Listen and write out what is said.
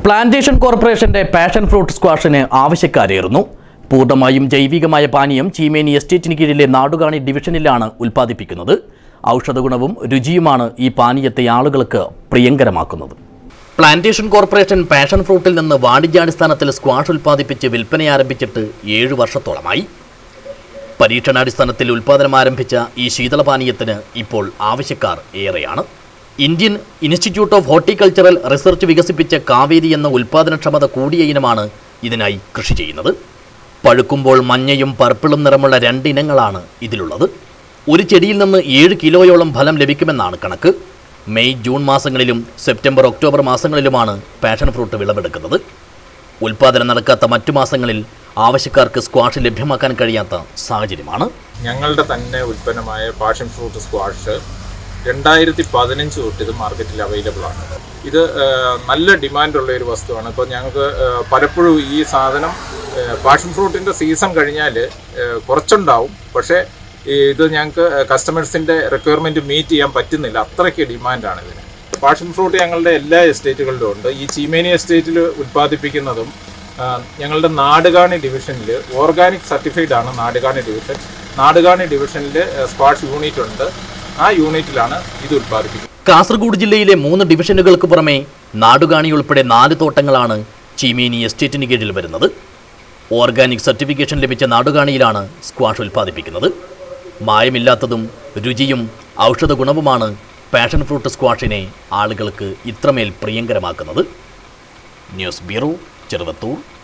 plantation കോർപ്പറേഷന്റെ passion fruit സ്ക്വാഷിന് ആവശ്യക്കാരേറുന്നു പൂർണ്ണമായും ജൈവികമായ പാനീയം ചീമേനി എസ്റ്റേറ്റിന് കീഴിലെ നാടുകാണി ഡിവിഷനിലാണ് ഉൽപ്പാദിപ്പിക്കുന്നത് ഔഷധഗുണവും രുചിയുമാണ് ഈ പാനീയത്തെ ആളുകൾക്ക് പ്രിയങ്കരമാക്കുന്നത് പ്ലാന്റേഷൻ കോർപ്പറേഷൻ പാഷൻ ഫ്രൂട്ടിൽ നിന്ന് വാണിജ്യാടിസ്ഥാനത്തിൽ സ്ക്വാഷ് ഉൽപ്പാദിപ്പിച്ച് വിൽപ്പന ആരംഭിച്ചിട്ട് ഏഴു വർഷത്തോളമായി പരീക്ഷണാടിസ്ഥാനത്തിൽ ഉൽപ്പാദനം ആരംഭിച്ച ഈ ശീതളപാനീയത്തിന് ഇപ്പോൾ ആവശ്യക്കാർ ഏറെയാണ് Indian Institute of Horticultural Research വികസിപ്പിച്ച കാവേരി എന്ന ഉൽപ്പാദനക്ഷമത കൂടിയ ഇനമാണ് ഇതിനായി കൃഷി ചെയ്യുന്നത് പഴുക്കുമ്പോൾ മഞ്ഞയും പർപ്പിളും നിറമുള്ള രണ്ട് ഇനങ്ങളാണ് ഇതിലുള്ളത് ഒരു ചെടിയിൽ നിന്ന് ഏഴ് കിലോയോളം ഫലം ലഭിക്കുമെന്നാണ് കണക്ക് മെയ് ജൂൺ മാസങ്ങളിലും സെപ്റ്റംബർ ഒക്ടോബർ മാസങ്ങളിലുമാണ് പാഷൻ ഫ്രൂട്ട് വിളവെടുക്കുന്നത് ഉൽപാദനം നടക്കാത്ത മറ്റു മാസങ്ങളിൽ ആവശ്യക്കാർക്ക് സ്ക്വാഷ് ലഭ്യമാക്കാൻ കഴിയാത്ത സാഹചര്യമാണ് ഞങ്ങളുടെ തന്നെ ഉൽപ്പന്നമായ പാഷൻ ഫ്രൂട്ട് സ്ക്വാഷ് രണ്ടായിരത്തി പതിനഞ്ച് തൊട്ട് ഇത് മാർക്കറ്റിൽ അവൈലബിൾ ആണ് ഇത് ആ, നല്ല ഡിമാൻഡുള്ള ഒരു വസ്തുവാണ് ഇപ്പോൾ ഞങ്ങൾക്ക് ആ, പലപ്പോഴും ഈ സാധനം പാഷൻ ഫ്രൂട്ടിൻ്റെ സീസൺ കഴിഞ്ഞാൽ കുറച്ചുണ്ടാവും പക്ഷേ ഈ ഇത് ഞങ്ങൾക്ക് കസ്റ്റമേഴ്സിൻ്റെ റിക്വയർമെൻറ്റ് മീറ്റ് ചെയ്യാൻ പറ്റുന്നില്ല അത്രയ്ക്ക് ഡിമാൻഡാണ് ഇതിന് പാഷൻ ഫ്രൂട്ട് ഞങ്ങളുടെ എല്ലാ എസ്റ്റേറ്റുകളിലും ഉണ്ട് ഈ ചീമേനി എസ്റ്റേറ്റിൽ ഉൽപ്പാദിപ്പിക്കുന്നതും ആ, ഞങ്ങളുടെ നാടുകാണി ഡിവിഷനിൽ ഓർഗാനിക് സർട്ടിഫൈഡ് ആണ് നാടുകാണി ഡിവിഷൻ നാടുകാണി ഡിവിഷനിൽ സ്ക്വാഷ് യൂണിറ്റ് ഉണ്ട് ആ യൂണിറ്റിലാണ് ഇത് ഉൽപ്പാദിപ്പിക്കുന്നത് കാസർഗോഡ് ജില്ലയിലെ മൂന്ന് ഡിവിഷനുകൾക്ക് പുറമെ നാടുകാണി ഉൾപ്പെടെ നാല് തോട്ടങ്ങളാണ് ചീമേനി എസ്റ്റേറ്റിന് കീഴിൽ വരുന്നത് ഓർഗാനിക് സർട്ടിഫിക്കേഷൻ ലഭിച്ച നാടുകാണിയിലാണ് സ്ക്വാഷ് ഉൽപ്പാദിപ്പിക്കുന്നത് മായമില്ലാത്തതും രുചിയും ഔഷധ ഗുണവുമാണ് പാഷൻ ഫ്രൂട്ട് സ്ക്വാഷിനെ ആളുകൾക്ക് ഇത്രമേൽ പ്രിയങ്കരമാക്കുന്നത് ന്യൂസ് ബ്യൂറോ ചെറുവത്തൂർ